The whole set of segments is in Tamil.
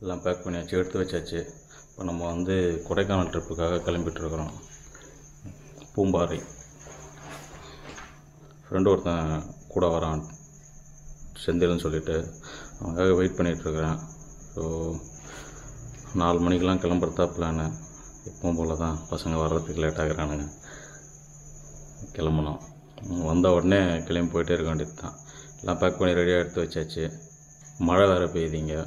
எல்லாம் பேக் பண்ணியாச்சு எடுத்து வச்சாச்சு இப்போ நம்ம வந்து கொடைக்கானல் ட்ரிப்புக்காக கிளம்பிட்டுருக்குறோம் பூம்பாறை ஃப்ரெண்டு ஒருத்தன் கூட வரான் செந்தில்னு சொல்லிட்டு அவனுக்காக வெயிட் பண்ணிகிட்ருக்குறேன் ஸோ நாலு மணிக்கெலாம் கிளம்புறதா பிளானு எப்பவும் போல தான் பசங்க வர்றதுக்கு லேட் ஆகுறானுங்க கிளம்பணும் வந்த உடனே கிளம்பி போயிட்டே இருக்க வேண்டியது தான் எல்லாம் பேக் பண்ணி ரெடியாக எடுத்து வச்சாச்சு மழை வேறு பெய்யுதுங்க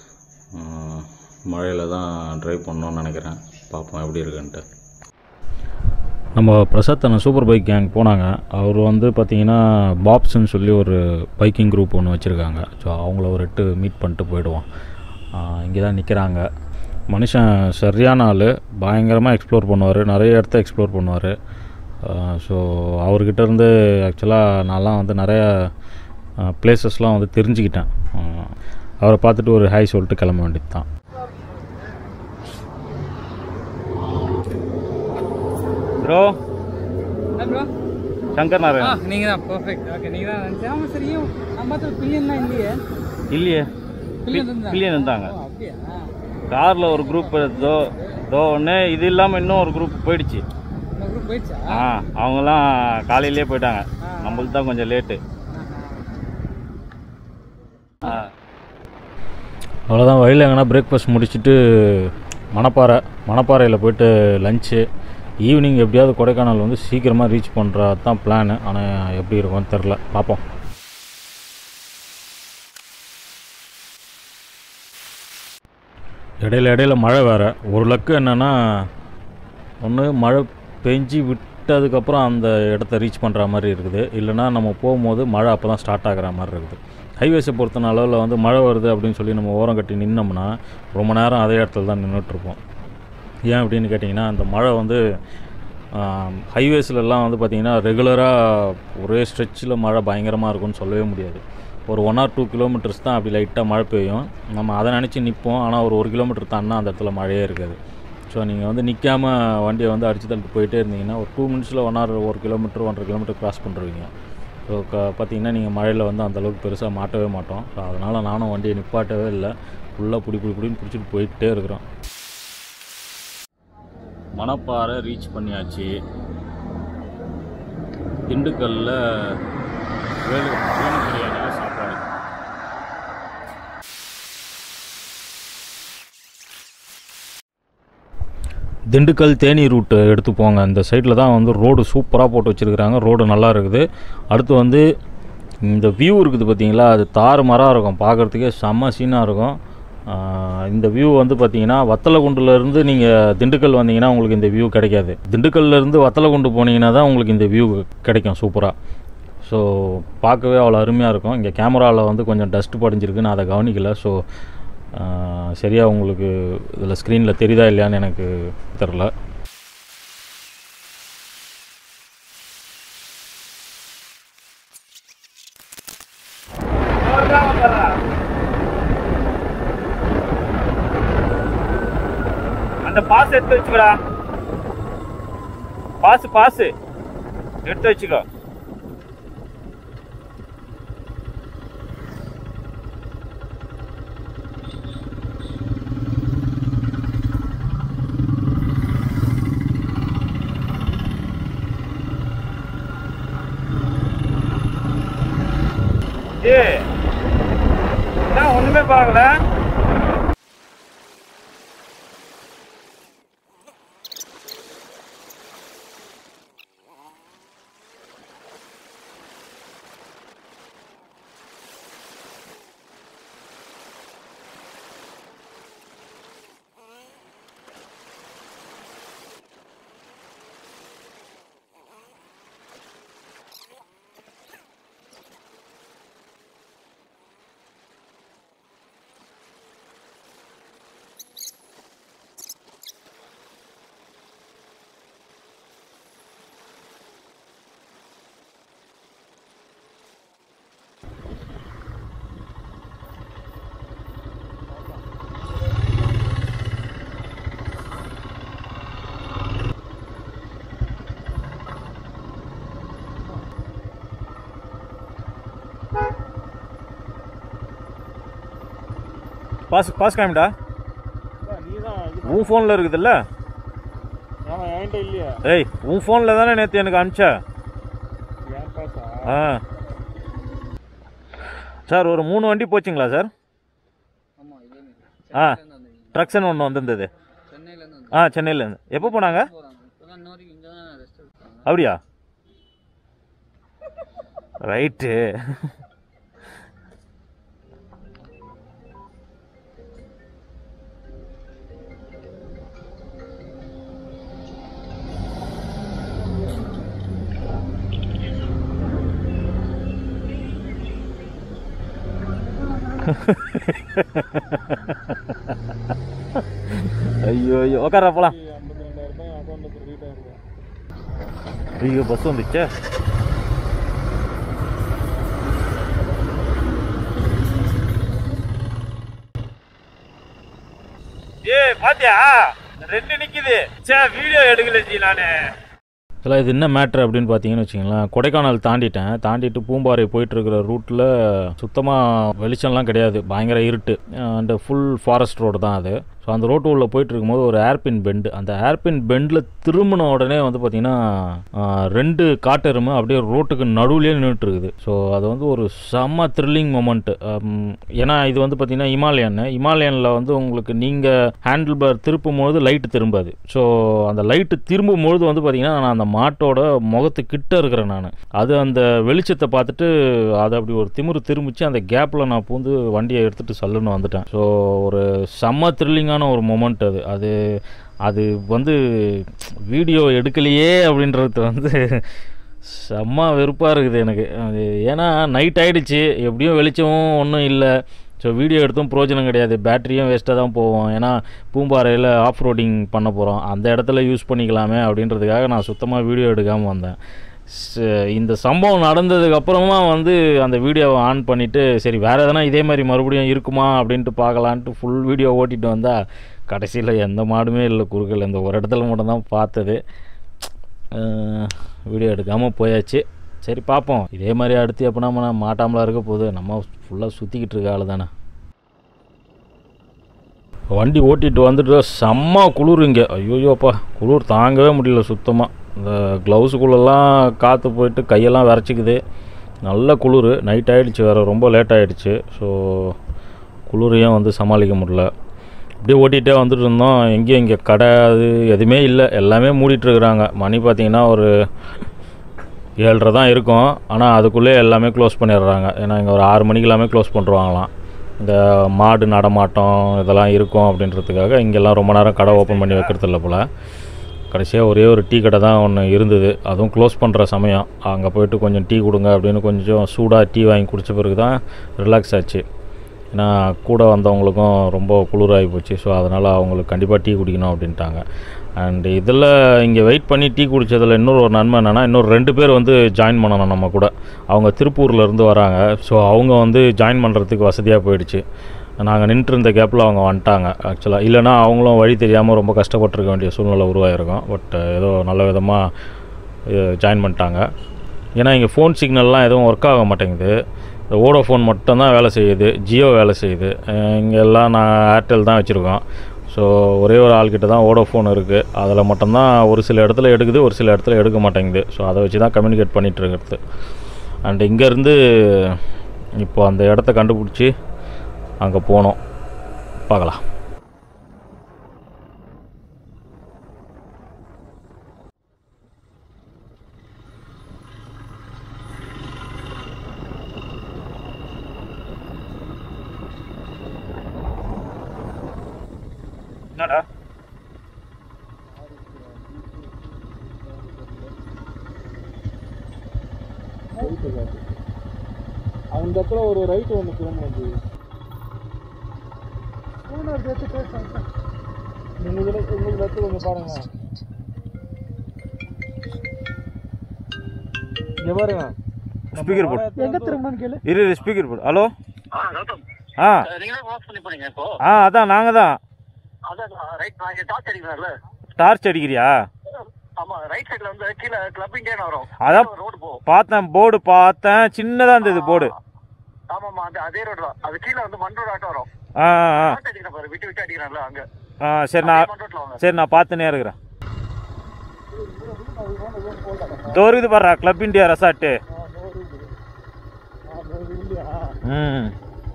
மழையில் தான் ட்ரைவ் பண்ணணும்னு நினைக்கிறேன் பார்ப்போம் எப்படி இருக்குன்ட்டு நம்ம பிரசாத் அண்ணன் சூப்பர் பைக் கேங் போனாங்க அவர் வந்து பார்த்தீங்கன்னா பாப்ஸ்ன்னு சொல்லி ஒரு பைக்கிங் குரூப் ஒன்று வச்சுருக்காங்க ஸோ அவங்கள ஒரு எட்டு மீட் பண்ணிட்டு போயிடுவோம் இங்கே தான் நிற்கிறாங்க மனுஷன் சரியான ஆள் பயங்கரமாக எக்ஸ்ப்ளோர் பண்ணுவார் நிறைய இடத்த எக்ஸ்ப்ளோர் பண்ணுவார் ஸோ அவர்கிட்ட இருந்து ஆக்சுவலாக நான்லாம் வந்து நிறைய பிளேசஸ்லாம் வந்து தெரிஞ்சுக்கிட்டேன் ஆஹ் அவரை பார்த்துட்டு ஒரு ஹாய் சொல்லிட்டு கிளம்ப வேண்டியது தான் ப்ரோ ப்ரோ சங்கர் ஆ நாராயண் நீங்கள் தான் பர்ஃபெக்ட் ஓகே நீங்கள் தான் நினச்சேன் ஆமாம் சரியும் நம்ம பார்த்து பில்லியன்லாம் இல்லையே இல்லையே பில்லியன் இருந்தாங்க பில்லியன் இருந்தாங்க ஓ அப்படியா காரில் ஒரு குரூப் தோ தோ ஒன்று இது இல்லாமல் இன்னும் ஒரு குரூப் போயிடுச்சு இந்த குரூப் போயிடுச்சா ஆ அவங்களாம் காலையிலே போயிட்டாங்க நம்மளுக்கு தான் கொஞ்சம் லேட்டு ஆ அவ்வளோதான் வழியில் எங்கன்னா பிரேக்ஃபாஸ்ட் முடிச்சுட்டு மணப்பாறை மணப்பாறையில் போயிட்டு லஞ்சு ஈவினிங் எப்படியாவது கொடைக்கானல் வந்து சீக்கிரமாக ரீச் பண்ணுறது தான் பிளானு ஆனால் எப்படி இருக்கும்னு தெரில பார்ப்போம் இடையில இடையில மழை வேறு ஒரு லக்கு என்னென்னா ஒன்று மழை பெஞ்சு விட்டதுக்கப்புறம் அந்த இடத்த ரீச் பண்ணுற மாதிரி இருக்குது இல்லைனா நம்ம போகும்போது மழை அப்போ தான் ஸ்டார்ட் ஆகிற மாதிரி இருக்குது ஹைவேஸை பொறுத்த அளவில் வந்து மழை வருது அப்படின்னு சொல்லி நம்ம ஓரம் கட்டி நின்னோம்னா ரொம்ப நேரம் அதே இடத்துல தான் நின்றுட்டுருப்போம் ஏன் அப்படின்னு கேட்டிங்கன்னா அந்த மழை வந்து ஹைவேஸ்லலாம் வந்து பார்த்திங்கன்னா ரெகுலராக ஒரே ஸ்ட்ரெச்சில் மழை பயங்கரமாக இருக்கும்னு சொல்லவே முடியாது ஒரு ஒன் ஆர் டூ கிலோமீட்டர்ஸ் தான் அப்படி லைட்டாக மழை பெய்யும் நம்ம அதை நினச்சி நிற்போம் ஆனால் ஒரு ஒரு கிலோமீட்டர் தாண்டினா அந்த இடத்துல மழையே இருக்காது ஸோ நீங்கள் வந்து நிற்காம வண்டியை வந்து அடிச்சு தள்ளிட்டு போயிட்டே இருந்தீங்கன்னா ஒரு டூ மினிட்ஸில் ஒன் ஆர் ஒரு கிலோமீட்டர் ஒன்றரை கிலோமீட்டர் கிராஸ் பண்ணுறீங்க ஸோ க பார்த்தீங்கன்னா நீங்கள் மழையில் வந்து அந்தளவுக்கு பெருசாக மாட்டவே மாட்டோம் ஸோ அதனால் நானும் வண்டியை நிப்பாட்டவே இல்லை ஃபுல்லாக பிடி பிடி பிடின்னு பிடிச்சிட்டு போயிட்டே இருக்கிறோம் மணப்பாறை ரீச் பண்ணியாச்சு திண்டுக்கல்லில் வேலு வேலு பிரியாணியில் சாப்பாடு திண்டுக்கல் தேனி ரூட்டு எடுத்து போங்க இந்த சைடில் தான் வந்து ரோடு சூப்பராக போட்டு வச்சுருக்குறாங்க ரோடு நல்லா இருக்குது அடுத்து வந்து இந்த வியூ இருக்குது பார்த்தீங்களா அது தாறு மரம் இருக்கும் பார்க்குறதுக்கே செம்ம சீனாக இருக்கும் ஆஹ் இந்த வியூ வந்து பார்த்தீங்கன்னா வத்தலகுண்டுலேருந்து நீங்கள் திண்டுக்கல் வந்தீங்கன்னா உங்களுக்கு இந்த வியூ கிடைக்காது திண்டுக்கல்லேருந்து வத்தலகுண்டு போனீங்கன்னா தான் உங்களுக்கு இந்த வியூ கிடைக்கும் சூப்பராக ஸோ பார்க்கவே அவ்வளோ அருமையாக இருக்கும் இங்கே கேமராவில் வந்து கொஞ்சம் டஸ்ட் படிஞ்சிருக்கு நான் அதை கவனிக்கல ஸோ சரியாக உங்களுக்கு இதில் ஸ்க்ரீனில் தெரியுதா இல்லையான்னு எனக்கு தெரில அந்த பாஸ் எடுத்து வச்சுக்கடா பாஸ் பாஸ் எடுத்து வச்சுக்கோ ஏய் என்ன ஒண்ணுமே பார்க்கல பாஸ் பாஸ் காமிடா உன் ஃபோனில் இருக்குதுல்ல ஆமா என்கிட்ட இல்லையா ஏய் உன் ஃபோனில் தானே நேற்று எனக்கு அனுப்பிச்ச ஏன் பாசா ஆ சார் ஒரு மூணு வண்டி போச்சுங்களா சார் ஆமாம் இதே மாதிரி ஆ சென்னையிலேருந்து வந்தீங்க ட்ரக்ஸ்ன்னு ஒன்று வந்திருந்தது சென்னையிலேருந்து வந்து ஆ சென்னையிலேருந்து எப்போ போனாங்க போகிறாங்க இப்போ தான் இன்ன வரைக்கும் இங்கே தான் ரெஸ்ட் எடுத்தாங்க அப்படியா ரைட்டு ஐயோ ஐயோ உட்கார போலாம் ஐம்பத்தி ரெண்டாயிரம் ரூபாய் அக்கௌண்ட்ல திருடிட்டாரு ஐயோ பஸ் வந்துச்சே ஏய் பாத்தியா ரெண்டு நிக்குது சே வீடியோ எடுக்கல ஜி நானு இதில் இது என்ன மேட்ரு அப்படின்னு பார்த்தீங்கன்னு வச்சிங்களேன் கொடைக்கானல் தாண்டிட்டேன் தாண்டிட்டு பூம்பாறை போயிட்டுருக்கிற ரூட்டில் சுத்தமாக வெளிச்சம்லாம் கிடையாது பயங்கர இருட்டு அண்ட் ஃபுல் ஃபாரஸ்ட் ரோடு தான் அது ஸோ அந்த ரோட்டு உள்ள போயிட்டு இருக்கும்போது ஒரு ஏர்பின் பெண்டு அந்த ஏர்பின் பெண்டில் திரும்பின உடனே வந்து பார்த்திங்கன்னா ரெண்டு காட்டெருமை அப்படியே ரோட்டுக்கு நடுவுலேயே நின்றுட்டு இருக்குது ஸோ அது வந்து ஒரு செம்ம த்ரில்லிங் மொமெண்ட்டு ஏன்னா இது வந்து பார்த்திங்கன்னா இமாலயன் இமாலயனில் வந்து உங்களுக்கு நீங்கள் ஹேண்டில் பார் திருப்பும் போது லைட்டு திரும்பாது ஸோ அந்த லைட்டு திரும்பும் பொழுது வந்து பார்த்திங்கன்னா நான் அந்த மாட்டோட முகத்து கிட்ட இருக்கிறேன் நான் அது அந்த வெளிச்சத்தை பார்த்துட்டு அதை அப்படி ஒரு திமிரு திரும்பிச்சு அந்த கேப்பில் நான் பூந்து வண்டியை எடுத்துகிட்டு சல்லுன்னு வந்துட்டேன் ஸோ ஒரு செம்ம த்ரில்லிங்கான ஒரு மொமெண்ட் அது அது அது வந்து வீடியோ எடுக்கலையே அப்படின்றது வந்து செம்ம வெறுப்பாக இருக்குது எனக்கு அது ஏன்னா நைட் ஆயிடுச்சு எப்படியும் வெளிச்சமும் ஒன்றும் இல்லை ஸோ வீடியோ எடுத்தும் பிரயோஜனம் கிடையாது பேட்டரியும் வேஸ்ட்டாக தான் போவோம் ஏன்னா பூம்பாறையில் ஆஃப் ரோடிங் பண்ண போகிறோம் அந்த இடத்துல யூஸ் பண்ணிக்கலாமே அப்படின்றதுக்காக நான் சுத்தமாக வீடியோ எடுக்காமல் வந்தேன் ச- இந்த சம்பவம் நடந்ததுக்கு அப்புறமா வந்து அந்த வீடியோவை ஆன் பண்ணிவிட்டு சரி வேறு எதனா இதே மாதிரி மறுபடியும் இருக்குமா அப்படின்ட்டு பார்க்கலான்ட்டு ஃபுல் வீடியோ ஓட்டிட்டு வந்தால் கடைசியில் எந்த மாடுமே இல்லை குறுக்கல் இந்த ஒரு இடத்துல மட்டும்தான் பார்த்தது வீடியோ எடுக்காமல் போயாச்சு சரி பார்ப்போம் இதே மாதிரி அடுத்து எப்போ நம்ம மாட்டாமலாம் இருக்க போகுது நம்ம ஃபுல்லாக சுற்றிக்கிட்டு இருக்க ஆள் தானே வண்டி ஓட்டிட்டு வந்துட்டு செம்ம குளிர் இங்கே ஐயோயோப்பா குளிர் தாங்கவே முடியல சுத்தமாக இந்த க்ளவுஸுக்குள்ளெல்லாம் காற்று போயிட்டு கையெல்லாம் விரைச்சிக்குது நல்ல குளிர் நைட் ஆகிடுச்சு வேறு ரொம்ப லேட் ஆகிடுச்சு ஸோ குளிரையும் வந்து சமாளிக்க முடியல அப்படியே ஓட்டிகிட்டே வந்துட்டு இருந்தோம் எங்கேயும் இங்கே கடை அது எதுவுமே இல்லை எல்லாமே மூடிட்டு இருக்கிறாங்க மணி பார்த்தீங்கன்னா ஒரு ஏழரை தான் இருக்கும் ஆனால் அதுக்குள்ளே எல்லாமே க்ளோஸ் பண்ணிடுறாங்க ஏன்னா இங்கே ஒரு ஆறு மணிக்கு எல்லாமே க்ளோஸ் பண்ணுறாங்களாம் இந்த மாடு நடமாட்டம் இதெல்லாம் இருக்கும் அப்படின்றதுக்காக இங்கெல்லாம் ரொம்ப நேரம் கடை ஓப்பன் பண்ணி வைக்கிறது இல்லை போல் கடைசியாக ஒரே ஒரு டீ கடை தான் ஒன்று இருந்தது அதுவும் க்ளோஸ் பண்ணுற சமயம் அங்கே போயிட்டு கொஞ்சம் டீ கொடுங்க அப்படின்னு கொஞ்சம் சூடாக டீ வாங்கி குடிச்ச பிறகு தான் ரிலாக்ஸ் ஆச்சு ஏன்னா கூட வந்தவங்களுக்கும் ரொம்ப குளிராகி போச்சு ஸோ அதனால் அவங்களுக்கு கண்டிப்பாக டீ குடிக்கணும் அப்படின்ட்டாங்க அண்ட் இதில் இங்கே வெயிட் பண்ணி டீ குடித்ததில் இன்னொரு ஒரு நன்மை என்னென்னா இன்னொரு ரெண்டு பேர் வந்து ஜாயின் பண்ணணும் நம்ம கூட அவங்க திருப்பூர்ல இருந்து வராங்க ஸோ அவங்க வந்து ஜாயின் பண்ணுறதுக்கு வசதியாக போயிடுச்சு நாங்கள் நின்றுட்டு இருந்த கேப்பில் அவங்க வந்துட்டாங்க ஆக்சுவலாக இல்லைனா அவங்களும் வழி தெரியாமல் ரொம்ப கஷ்டப்பட்டிருக்க வேண்டிய சூழ்நிலை உருவாயிருக்கும் பட் ஏதோ நல்ல விதமாக ஜாயின் பண்ணிட்டாங்க ஏன்னா இங்கே ஃபோன் சிக்னல்லாம் எதுவும் ஒர்க் ஆக மாட்டேங்குது இந்த வோடோஃபோன் மட்டும்தான் வேலை செய்யுது ஜியோ வேலை செய்யுது இங்கே எல்லாம் நான் ஏர்டெல் தான் வச்சுருக்கோம் ஸோ ஒரே ஒரு ஆள்கிட்ட தான் வோடோஃபோன் இருக்குது அதில் மட்டும்தான் ஒரு சில இடத்துல எடுக்குது ஒரு சில இடத்துல எடுக்க மாட்டேங்குது ஸோ அதை வச்சு தான் கம்யூனிகேட் பண்ணிகிட்டு இருக்கிறது அண்ட் இங்கேருந்து இப்போ அந்த இடத்த கண்டுபிடிச்சி அங்கே போனோம் பார்க்கலாம் என்னடா ரைட்டு காட்டு அந்த இடத்துல ஒரு ரைட் ஒன்று திரும்ப உங்களுக்கு உங்களுக்கு இடத்துல கொஞ்சம் பாருங்க இங்க பாருங்க ஸ்பீக்கர் போட்டு எங்க திரும்பன்னு கேளு இரு இரு ஸ்பீக்கர் போடு ஹலோ ஆ கௌதம் ஆ நீங்களே வாட்ச் பண்ணி போனீங்க இப்போ ஆ அதான் நாங்கள் தான் அதான் ரைட் நான் இங்க டார்ச் அடிக்கிறேன்ல டார்ச் அடிக்கிறியா ஆமா ரைட் சைடுல வந்து கீழே கிளப்பிங்கே வரும் அதான் ரோடு போகும் பார்த்தேன் போர்டு பார்த்தேன் சின்னதாக இருந்தது போர்டு ஆமாமா அந்த அதே ரோடு தான் அது கீழே வந்து மண் ரோடு ஆட்டம் வரும் ஆ ஆ, ஆ டார்ச் அடிக்கிறேன் பாரு விட்டு விட்டு அடிக்கிறேன்ல அங்க ஆ சரி நான் ரோட்ல வாங்க சரி நான் பார்த்துனே இருக்கிறேன் இதோ இருக்குது பாரு கிளப் இந்தியா ரெசார்ட்டு ம்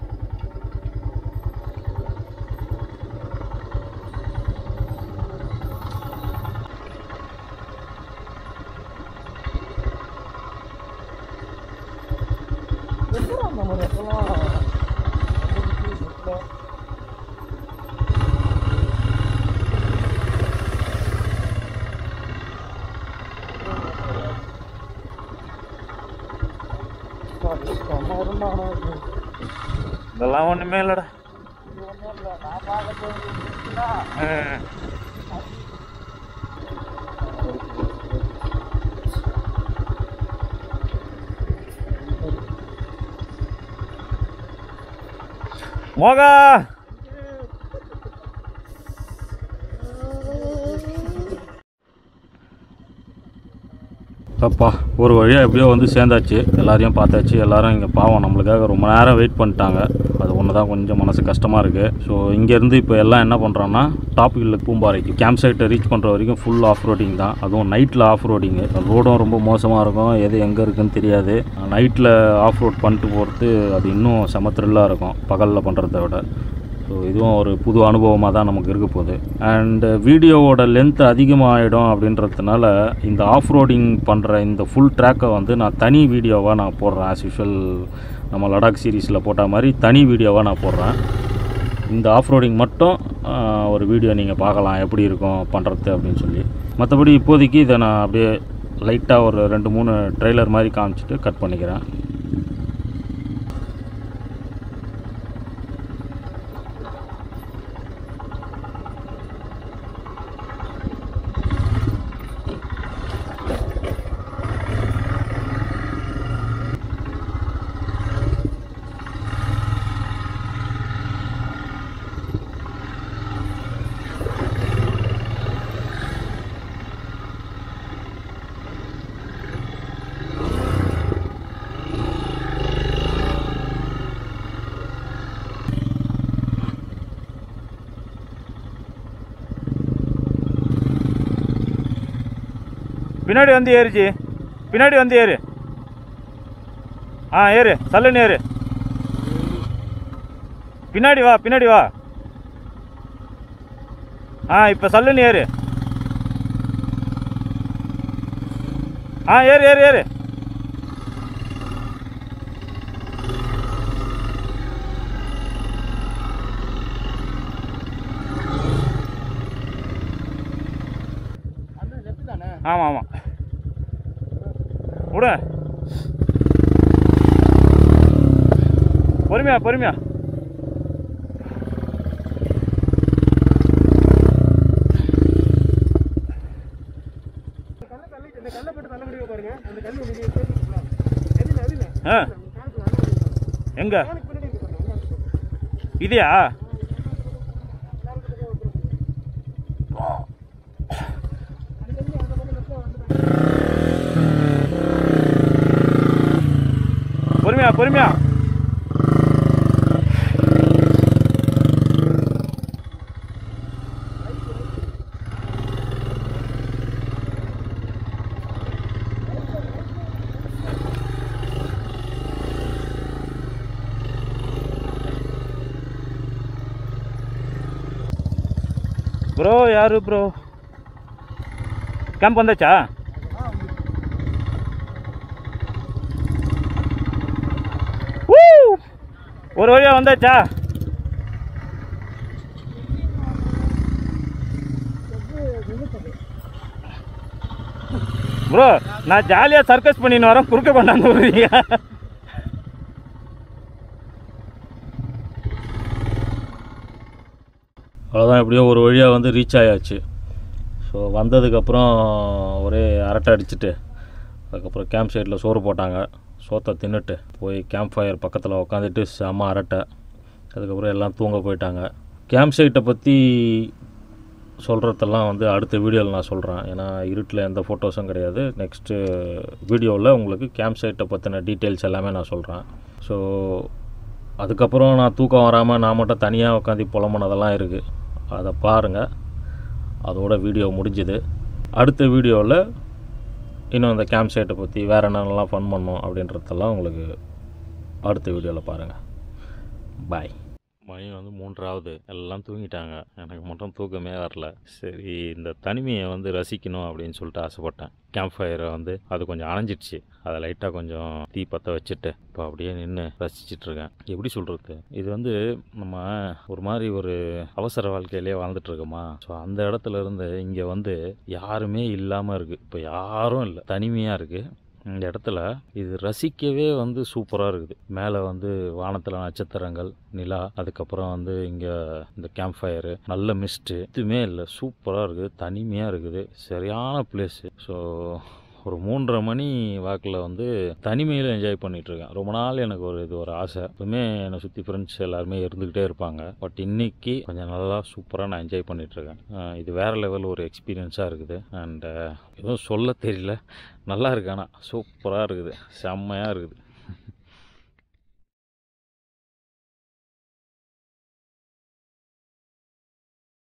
இதெல்லாம் ஒன்றுமே இல்லைடா ம். மோகா அப்பா ஒரு வழியாக எப்படியோ வந்து சேர்ந்தாச்சு எல்லாரையும் பார்த்தாச்சு எல்லாரும் இங்கே பாவம் நம்மளுக்காக ரொம்ப நேரம் வெயிட் பண்ணிட்டாங்க அது ஒன்று தான் கொஞ்சம் மனசு கஷ்டமாக இருக்குது ஸோ இங்கேருந்து இப்போ எல்லாம் என்ன பண்ணுறோன்னா டாப் ஹில்லுக்கு பூம்பாறைக்கு கேம்ப் சைட்டை ரீச் பண்ணுற வரைக்கும் ஃபுல் ஆஃப் ரோடிங் தான் அதுவும் நைட்டில் ஆஃப் ரோடிங்கு ரோடும் ரொம்ப மோசமாக இருக்கும் எது எங்கே இருக்குன்னு தெரியாது நைட்டில் ஆஃப் ரோட் பண்ணிட்டு போகிறது அது இன்னும் செம த்ரில்லாக இருக்கும் பகலில் பண்ணுறத விட ஸோ இதுவும் ஒரு புது அனுபவமாக தான் நமக்கு இருக்க போகுது அண்டு வீடியோவோட லென்த் அதிகமாகிடும் அப்படின்றதுனால இந்த ஆஃப் ரோடிங் பண்ணுற இந்த ஃபுல் ட்ராக்கை வந்து நான் தனி வீடியோவாக நான் போடுறேன் ஆஸ் யூஷுவல் நம்ம லடாக் சீரீஸில் போட்ட மாதிரி தனி வீடியோவாக நான் போடுறேன் இந்த ஆஃப் ரோடிங் மட்டும் ஆஹ், ஒரு வீடியோ நீங்கள் பார்க்கலாம் எப்படி இருக்கும் பண்ணுறது அப்படின்னு சொல்லி மற்றபடி இப்போதைக்கு இதை நான் அப்படியே லைட்டாக ஒரு ரெண்டு மூணு ட்ரெய்லர் மாதிரி காமிச்சிட்டு கட் பண்ணிக்கிறேன் பின்னாடி வந்து ஏறுச்சு பின்னாடி வந்து ஏறு ஆ ஏறு சல்லுன்னு ஏறு பின்னாடி வா பின்னாடி வா ஆ இப்போ சல்லுன்னு ஏறு ஆ ஏறு ஏறு ஏறு ஆமாம் ஆமாம் விடு பொறுமையா பொறுமையா ஆ எங்க இதையா பொறுமையா பொறுமையா ப்ரோ யாரு ப்ரோ கேம்ப் வந்தாச்சா Woo! ஒரு வழியா வந்தாச்சா ப்ரோ நான் ஜாலியாக சர்க்கஸ் பண்ணின்னு வரேன் குறுக்க கொண்டாந்து விடுறீங்க அவ்வளோதான் எப்படியோ ஒரு வழியாக வந்து ரீச் ஆயாச்சு ஸோ வந்ததுக்கப்புறம் ஒரே அரட்டை அடிச்சுட்டு அதுக்கப்புறம் கேம்ப் சைட்டில் சோறு போட்டாங்க சோத்தை தின்னுட்டு போய் கேம்ப் ஃபயர் பக்கத்தில் உக்காந்துட்டு செம அரட்டை அதுக்கப்புறம் எல்லாம் தூங்க போயிட்டாங்க கேம்ப் சைட்டை பற்றி சொல்கிறதெல்லாம் வந்து அடுத்த வீடியோவில் நான் சொல்கிறேன் ஏன்னா இருட்டில் எந்த ஃபோட்டோஸும் கிடையாது நெக்ஸ்ட்டு வீடியோவில் உங்களுக்கு கேம்ப் சைட்டை பற்றின டீட்டெயில்ஸ் எல்லாமே நான் சொல்கிறேன் ஸோ அதுக்கப்புறம் நான் தூக்கம் வராமல் நான் மட்டும் தனியாக உட்காந்து புலம்புனதெல்லாம் இருக்குது அதை பாருங்கள் அதோட வீடியோ முடிஞ்சுது அடுத்த வீடியோவில் இன்னும் அந்த கேம்ப் சைட்டை பற்றி வேறு என்னென்னலாம் ஃபன் பண்ணோம் அப்படின்றதெல்லாம் உங்களுக்கு அடுத்த வீடியோவில் பாருங்கள் பாய் மணி வந்து மூன்றாவது எல்லாம் தூங்கிட்டாங்க எனக்கு மட்டும் தூக்கமே வரல சரி இந்த தனிமையை வந்து ரசிக்கணும் அப்படின்னு சொல்லிட்டு ஆசைப்பட்டேன் கேம்ப் ஃபயரை வந்து அது கொஞ்சம் அணைஞ்சிடுச்சு அதை லைட்டாக கொஞ்சம் தீ பற்ற வச்சுட்டு இப்போ அப்படியே நின்று ரசிச்சிட்டு இருக்கேன் எப்படி சொல்கிறது இது வந்து நம்ம ஒரு மாதிரி ஒரு அவசர வாழ்க்கையிலே வாழ்ந்துட்டு இருக்கோமா ஸோ அந்த இடத்துல இருந்து இங்கே வந்து யாருமே இல்லாமல் இருக்குது இப்போ யாரும் இல்லை தனிமையாக இருக்குது இந்த இடத்துல இது ரசிக்கவே வந்து சூப்பராக இருக்குது மேலே வந்து வானத்தில் நட்சத்திரங்கள் நிலா அதுக்கப்புறம் வந்து இங்கே இந்த கேம்ப் ஃபயரு நல்ல மிஸ்ட்டு எதுவுமே இல்லை சூப்பராக இருக்குது தனிமையாக இருக்குது சரியான பிளேஸு ஸோ ஒரு மூன்றரை மணி வாக்கில் வந்து தனிமையில் என்ஜாய் பண்ணிகிட்ருக்கேன் ரொம்ப நாள் எனக்கு ஒரு இது ஒரு ஆசை எப்பவுமே என்னை சுற்றி ஃப்ரெண்ட்ஸ் எல்லாருமே இருந்துக்கிட்டே இருப்பாங்க பட் இன்னைக்கு கொஞ்சம் நல்லா சூப்பராக நான் என்ஜாய் பண்ணிகிட்ருக்கேன் இது வேறு லெவல் ஒரு எக்ஸ்பீரியன்ஸாக இருக்குது அண்ட் எதுவும் சொல்ல தெரியல நல்லா இருக்கு ஆனால் சூப்பராக இருக்குது செம்மையாக இருக்குது